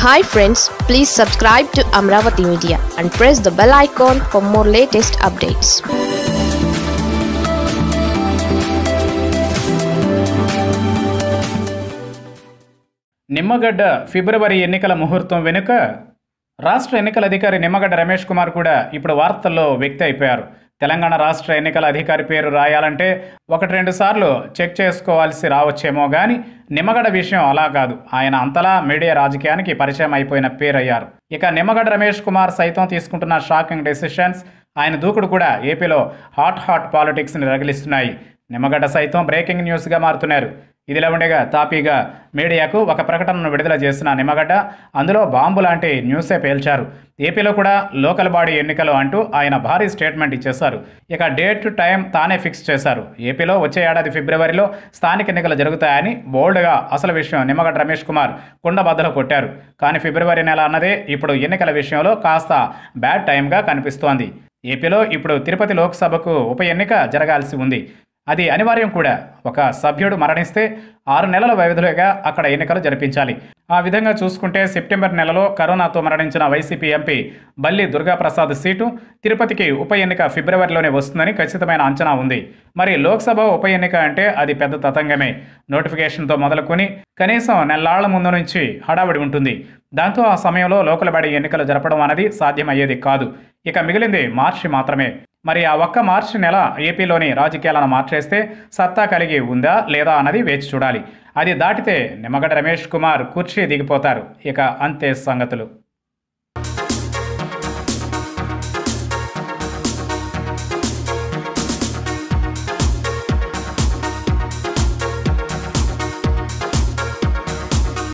hi friends please subscribe to Amaravati media and press the bell icon for more latest updates Nimmagadda February ఎన్నికల ముహూర్తం వెనుక రాష్ట్ర ఎన్నికల అధికారి నిమ్మగడ్డ రమేష్ కుమార్ కూడా ఇప్పుడు వార్తల్లో వ్యక్తి అయిపోయారు తెలంగాణ రాష్ట్ర ఎన్నికల అధికారి పేరు రాయాలంటే ఒకటి రెండు సార్లు చెక్ చేసుకోవాల్సి రావచ్చేమో కానీ నిమ్మగడ్డ విషయం అలా కాదు ఆయన అంతలా మీడియా రాజకీయానికి పరిచయం అయిపోయిన పేరయ్యారు ఇక నిమ్మగడ్డ రమేష్ కుమార్ సైతం తీసుకుంటున్న షాకింగ్ డెసిషన్స్ ఆయన దూకుడు కూడా ఏపీలో హాట్ హాట్ పాలిటిక్స్ని రగిలిస్తున్నాయి నిమ్మగడ్డ సైతం బ్రేకింగ్ న్యూస్గా మారుతున్నారు ఇదిలా ఉండగా తాపీగా మీడియాకు ఒక ప్రకటనను విడుదల చేసిన నిమ్మగడ్డ అందులో బాంబు లాంటి న్యూసే పేల్చారు ఏపీలో కూడా లోకల్ బాడీ ఎన్నికలు అంటూ ఆయన భారీ స్టేట్మెంట్ ఇచ్చేశారు ఇక డేట్ టైం తానే ఫిక్స్ చేశారు ఏపీలో వచ్చే ఏడాది ఫిబ్రవరిలో స్థానిక ఎన్నికలు జరుగుతాయని బోల్డ్గా అసలు విషయం నిమ్మగడ్డ రమేష్ కుమార్ కుండబద్దలు కొట్టారు కానీ ఫిబ్రవరి నెల అన్నదే ఇప్పుడు ఎన్నికల విషయంలో కాస్త బ్యాడ్ టైంగా కనిపిస్తోంది ఏపీలో ఇప్పుడు తిరుపతి లోక్సభకు ఉప ఎన్నిక జరగాల్సి ఉంది అది అనివార్యం కూడా ఒక సభ్యుడు మరణిస్తే ఆరు నెలల వ్యవధిలోగా అక్కడ ఎన్నికలు జరిపించాలి ఆ విధంగా చూసుకుంటే సెప్టెంబర్ నెలలో కరోనాతో మరణించిన వైసీపీ ఎంపీ బల్లి దుర్గాప్రసాద్ సీటు తిరుపతికి ఉప ఎన్నిక ఫిబ్రవరిలోనే వస్తుందని ఖచ్చితమైన అంచనా ఉంది మరి లోక్సభ ఉప ఎన్నిక అంటే అది పెద్ద తతంగమే నోటిఫికేషన్తో మొదలుకొని కనీసం నెల్లాళ్ల ముందు నుంచి హడావిడి ఉంటుంది దాంతో ఆ సమయంలో లోకల్ బాడీ ఎన్నికలు జరపడం అనేది సాధ్యమయ్యేది కాదు ఇక మిగిలింది మార్చి మాత్రమే మరి ఆ ఒక్క మార్చి నెల ఏపీలోని రాజకీయాలను మార్చేస్తే సత్తా కలిగి ఉందా లేదా అన్నది వేచి చూడాలి అది దాటితే నిమ్మగడ్డ రమేష్ కుమార్ కుర్చీ దిగిపోతారు ఇక అంతే సంగతులు